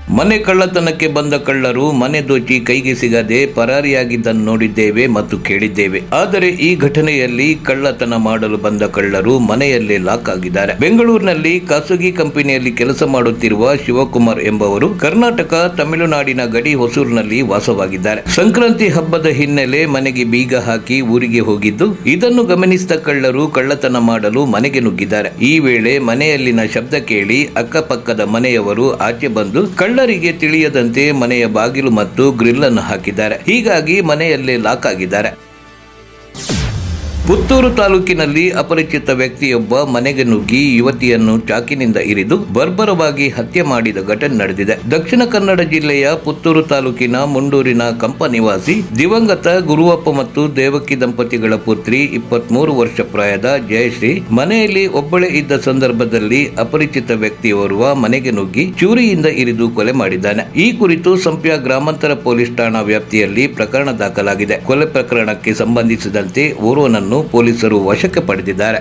ಮನೆ ಕಳ್ಳತನಕ್ಕೆ ಬಂದ ಕಳ್ಳರು ಮನೆ ದೋಚಿ ಕೈಗೆ ಸಿಗದೆ ಪರಾರಿಯಾಗಿದ್ದನ್ನು ನೋಡಿದ್ದೇವೆ ಮತ್ತು ಕೇಳಿದ್ದೇವೆ ಆದರೆ ಈ ಘಟನೆಯಲ್ಲಿ ಕಳ್ಳತನ ಮಾಡಲು ಬಂದ ಕಳ್ಳರು ಮನೆಯಲ್ಲೇ ಲಾಕ್ ಆಗಿದ್ದಾರೆ ಬೆಂಗಳೂರಿನಲ್ಲಿ ಖಾಸಗಿ ಕಂಪನಿಯಲ್ಲಿ ಕೆಲಸ ಮಾಡುತ್ತಿರುವ ಶಿವಕುಮಾರ್ ಎಂಬವರು ಕರ್ನಾಟಕ ತಮಿಳುನಾಡಿನ ಗಡಿ ಹೊಸೂರಿನಲ್ಲಿ ವಾಸವಾಗಿದ್ದಾರೆ ಸಂಕ್ರಾಂತಿ ಹಬ್ಬದ ಹಿನ್ನೆಲೆ ಮನೆಗೆ ಬೀಗ ಹಾಕಿ ಊರಿಗೆ ಹೋಗಿದ್ದು ಇದನ್ನು ಗಮನಿಸಿದ ಕಳ್ಳರು ಕಳ್ಳತನ ಮಾಡಲು ಮನೆಗೆ ನುಗ್ಗಿದ್ದಾರೆ ಈ ವೇಳೆ ಮನೆಯಲ್ಲಿನ ಶಬ್ದ ಕೇಳಿ ಅಕ್ಕಪಕ್ಕದ ಮನೆಯವರು ಆಚೆ ಬಂದು ಕಳ್ಳರಿಗೆ ತಿಳಿಯದಂತೆ ಮನೆಯ ಬಾಗಿಲು ಮತ್ತು ಗ್ರಿಲ್ ಅನ್ನು ಹಾಕಿದ್ದಾರೆ ಹೀಗಾಗಿ ಮನೆಯಲ್ಲೇ ಲಾಕ್ ಆಗಿದ್ದಾರೆ ಪುತ್ತೂರು ತಾಲೂಕಿನಲ್ಲಿ ಅಪರಿಚಿತ ವ್ಯಕ್ತಿಯೊಬ್ಬ ಮನೆಗೆ ನುಗ್ಗಿ ಯುವತಿಯನ್ನು ಚಾಕಿನಿಂದ ಇರಿದು ಬರ್ಬರವಾಗಿ ಹತ್ಯೆ ಮಾಡಿದ ಘಟನೆ ನಡೆದಿದೆ ದಕ್ಷಿಣ ಕನ್ನಡ ಜಿಲ್ಲೆಯ ಪುತ್ತೂರು ತಾಲೂಕಿನ ಮುಂಡೂರಿನ ಕಂಪ ನಿವಾಸಿ ದಿವಂಗತ ಗುರುವಪ್ಪ ಮತ್ತು ದೇವಕಿ ದಂಪತಿಗಳ ಪುತ್ರಿ ಇಪ್ಪತ್ಮೂರು ವರ್ಷ ಪ್ರಾಯದ ಜಯಶ್ರೀ ಮನೆಯಲ್ಲಿ ಒಬ್ಬಳೇ ಇದ್ದ ಸಂದರ್ಭದಲ್ಲಿ ಅಪರಿಚಿತ ವ್ಯಕ್ತಿಯೋರ್ವ ಮನೆಗೆ ನುಗ್ಗಿ ಚೂರಿಯಿಂದ ಇರಿದು ಕೊಲೆ ಮಾಡಿದ್ದಾನೆ ಈ ಕುರಿತು ಸಂಪ್ಯ ಗ್ರಾಮಾಂತರ ಪೊಲೀಸ್ ಠಾಣಾ ವ್ಯಾಪ್ತಿಯಲ್ಲಿ ಪ್ರಕರಣ ದಾಖಲಾಗಿದೆ ಕೊಲೆ ಪ್ರಕರಣಕ್ಕೆ ಸಂಬಂಧಿಸಿದಂತೆ ಓರ್ವನನ್ನು ಪೊಲೀಸರು ವಶಕ್ಕೆ ಪಡೆದಿದ್ದಾರೆ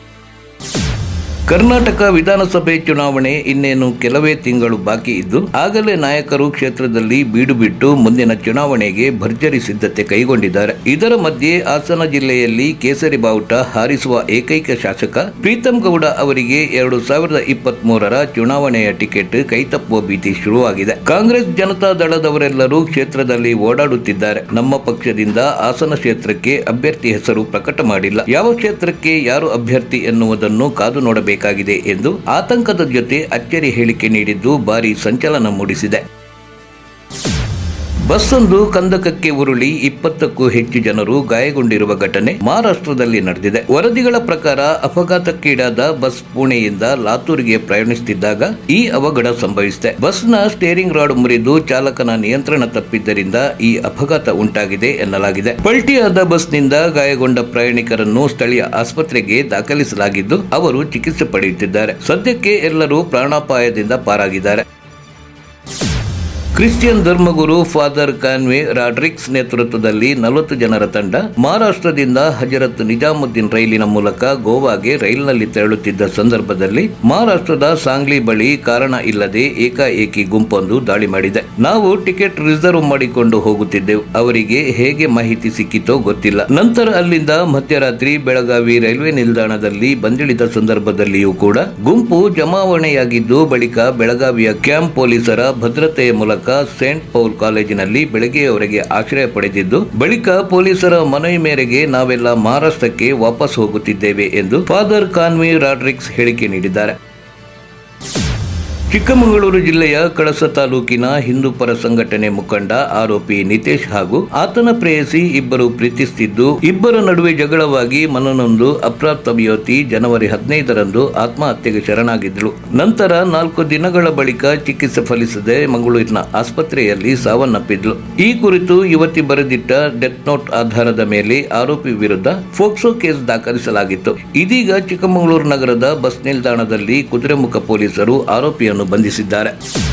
ಕರ್ನಾಟಕ ವಿಧಾನಸಭೆ ಚುನಾವಣೆ ಇನ್ನೇನು ಕೆಲವೇ ತಿಂಗಳು ಬಾಕಿ ಇದ್ದು ಆಗಲೇ ನಾಯಕರು ಕ್ಷೇತ್ರದಲ್ಲಿ ಬೀಡು ಬಿಟ್ಟು ಮುಂದಿನ ಚುನಾವಣೆಗೆ ಭರ್ಜರಿ ಸಿದ್ಧತೆ ಕೈಗೊಂಡಿದ್ದಾರೆ ಇದರ ಮಧ್ಯೆ ಹಾಸನ ಜಿಲ್ಲೆಯಲ್ಲಿ ಕೇಸರಿ ಬಾವುಟ ಹಾರಿಸುವ ಏಕೈಕ ಶಾಸಕ ಪ್ರೀತಂ ಗೌಡ ಅವರಿಗೆ ಎರಡು ಸಾವಿರದ ಇಪ್ಪತ್ತ್ ಮೂರರ ಚುನಾವಣೆಯ ಟಿಕೆಟ್ ಕೈತಪ್ಪುವ ಭೀತಿ ಶುರುವಾಗಿದೆ ಕಾಂಗ್ರೆಸ್ ಜನತಾ ದಳದವರೆಲ್ಲರೂ ಕ್ಷೇತ್ರದಲ್ಲಿ ಓಡಾಡುತ್ತಿದ್ದಾರೆ ನಮ್ಮ ಪಕ್ಷದಿಂದ ಹಾಸನ ಕ್ಷೇತ್ರಕ್ಕೆ ಅಭ್ಯರ್ಥಿ ಹೆಸರು ಪ್ರಕಟ ಮಾಡಿಲ್ಲ ಯಾವ ಕ್ಷೇತ್ರಕ್ಕೆ ಯಾರು ಅಭ್ಯರ್ಥಿ ಎನ್ನುವುದನ್ನು ಕಾದು ನೋಡಬೇಕಾಗಿದೆ ಎಂದು ಆತಂಕದ ಜೊತೆ ಅಚ್ಚರಿ ಹೇಳಿಕೆ ನೀಡಿದ್ದು ಭಾರಿ ಸಂಚಲನ ಮೂಡಿಸಿದೆ ಬಸ್ಸೊಂದು ಕಂದಕಕ್ಕೆ ಉರುಳಿ ಇಪ್ಪತ್ತಕ್ಕೂ ಹೆಚ್ಚು ಜನರು ಗಾಯಗೊಂಡಿರುವ ಘಟನೆ ಮಹಾರಾಷ್ಟ್ರದಲ್ಲಿ ನಡೆದಿದೆ ವರದಿಗಳ ಪ್ರಕಾರ ಅಪಘಾತಕ್ಕೀಡಾದ ಬಸ್ ಪುಣೆಯಿಂದ ಲಾತೂರಿಗೆ ಪ್ರಯಾಣಿಸುತ್ತಿದ್ದಾಗ ಈ ಅವಘಡ ಸಂಭವಿಸಿದೆ ಬಸ್ನ ಸ್ಟೇರಿಂಗ್ ರಾಡ್ ಮುರಿದು ಚಾಲಕನ ನಿಯಂತ್ರಣ ತಪ್ಪಿದ್ದರಿಂದ ಈ ಅಪಘಾತ ಉಂಟಾಗಿದೆ ಎನ್ನಲಾಗಿದೆ ಪಲ್ಟಿಯಾದ ಬಸ್ನಿಂದ ಗಾಯಗೊಂಡ ಪ್ರಯಾಣಿಕರನ್ನು ಸ್ಥಳೀಯ ಆಸ್ಪತ್ರೆಗೆ ದಾಖಲಿಸಲಾಗಿದ್ದು ಅವರು ಚಿಕಿತ್ಸೆ ಪಡೆಯುತ್ತಿದ್ದಾರೆ ಸದ್ಯಕ್ಕೆ ಎಲ್ಲರೂ ಪ್ರಾಣಾಪಾಯದಿಂದ ಪಾರಾಗಿದ್ದಾರೆ ಕ್ರಿಶ್ಚಿಯನ್ ಧರ್ಮಗುರು ಫಾದರ್ ಕಾನ್ವೆ ರಾಡ್ರಿಕ್ಸ್ ನೇತೃತ್ವದಲ್ಲಿ ನಲವತ್ತು ಜನರ ತಂಡ ಮಹಾರಾಷ್ಟ್ರದಿಂದ ಹಜರತ್ ನಿಜಾಮುದ್ದೀನ್ ರೈಲಿನ ಮೂಲಕ ಗೋವಾಗೆ ರೈಲಿನಲ್ಲಿ ತೆರಳುತ್ತಿದ್ದ ಸಂದರ್ಭದಲ್ಲಿ ಮಹಾರಾಷ್ಟ್ರದ ಸಾಂಗ್ಲಿ ಬಳಿ ಕಾರಣ ಇಲ್ಲದೆ ಏಕಾಏಕಿ ಗುಂಪೊಂದು ದಾಳಿ ಮಾಡಿದೆ ನಾವು ಟಿಕೆಟ್ ರಿಸರ್ವ್ ಮಾಡಿಕೊಂಡು ಹೋಗುತ್ತಿದ್ದೆವು ಅವರಿಗೆ ಹೇಗೆ ಮಾಹಿತಿ ಸಿಕ್ಕಿತೋ ಗೊತ್ತಿಲ್ಲ ನಂತರ ಅಲ್ಲಿಂದ ಮಧ್ಯರಾತ್ರಿ ಬೆಳಗಾವಿ ರೈಲ್ವೆ ನಿಲ್ದಾಣದಲ್ಲಿ ಬಂದಿಳಿದ ಸಂದರ್ಭದಲ್ಲಿಯೂ ಕೂಡ ಗುಂಪು ಜಮಾವಣೆಯಾಗಿದ್ದು ಬಳಿಕ ಬೆಳಗಾವಿಯ ಕ್ಯಾಂಪ್ ಪೊಲೀಸರ ಭದ್ರತೆಯ ಮೂಲಕ ಸೇಂಟ್ ಪೌಲ್ ಕಾಲೇಜಿನಲ್ಲಿ ಬೆಳಗ್ಗೆಯವರೆಗೆ ಆಶ್ರಯ ಪಡೆದಿದ್ದು ಬಳಿಕ ಪೊಲೀಸರ ಮನವಿ ಮೇರೆಗೆ ನಾವೆಲ್ಲ ಮಹಾರಾಷ್ಟ್ರಕ್ಕೆ ವಾಪಸ್ ಹೋಗುತ್ತಿದ್ದೇವೆ ಎಂದು ಫಾದರ್ ಕಾನ್ವಿ ರಾಡ್ರಿಕ್ಸ್ ಹೇಳಿಕೆ ನೀಡಿದ್ದಾರೆ ಚಿಕ್ಕಮಗಳೂರು ಜಿಲ್ಲೆಯ ಕಳಸ ತಾಲೂಕಿನ ಹಿಂದೂ ಪರ ಸಂಘಟನೆ ಮುಖಂಡ ಆರೋಪಿ ನಿತೇಶ್ ಹಾಗೂ ಆತನ ಪ್ರೇಯಸಿ ಇಬ್ಬರು ಪ್ರೀತಿಸುತ್ತಿದ್ದು ಇಬ್ಬರ ನಡುವೆ ಜಗಳವಾಗಿ ಮನನೊಂದು ಅಪ್ರಾಪ್ತ ಯುವತಿ ಜನವರಿ ಹದಿನೈದರಂದು ಆತ್ಮಹತ್ಯೆಗೆ ಶರಣಾಗಿದ್ದಳು ನಂತರ ನಾಲ್ಕು ದಿನಗಳ ಬಳಿಕ ಚಿಕಿತ್ಸೆ ಫಲಿಸದೆ ಮಂಗಳೂರಿನ ಆಸ್ಪತ್ರೆಯಲ್ಲಿ ಸಾವನ್ನಪ್ಪಿದ್ಲು ಈ ಕುರಿತು ಯುವತಿ ಬರೆದಿಟ್ಟ ಡೆತ್ ನೋಟ್ ಆಧಾರದ ಮೇಲೆ ಆರೋಪಿ ವಿರುದ್ಧ ಫೋಕ್ಸೋ ಕೇಸ್ ದಾಖಲಿಸಲಾಗಿತ್ತು ಇದೀಗ ಚಿಕ್ಕಮಗಳೂರು ನಗರದ ಬಸ್ ನಿಲ್ದಾಣದಲ್ಲಿ ಕುದುರೆಮುಖ ಪೊಲೀಸರು ಆರೋಪಿಯನ್ನು ಬಂಧಿಸಿದ್ದಾರೆ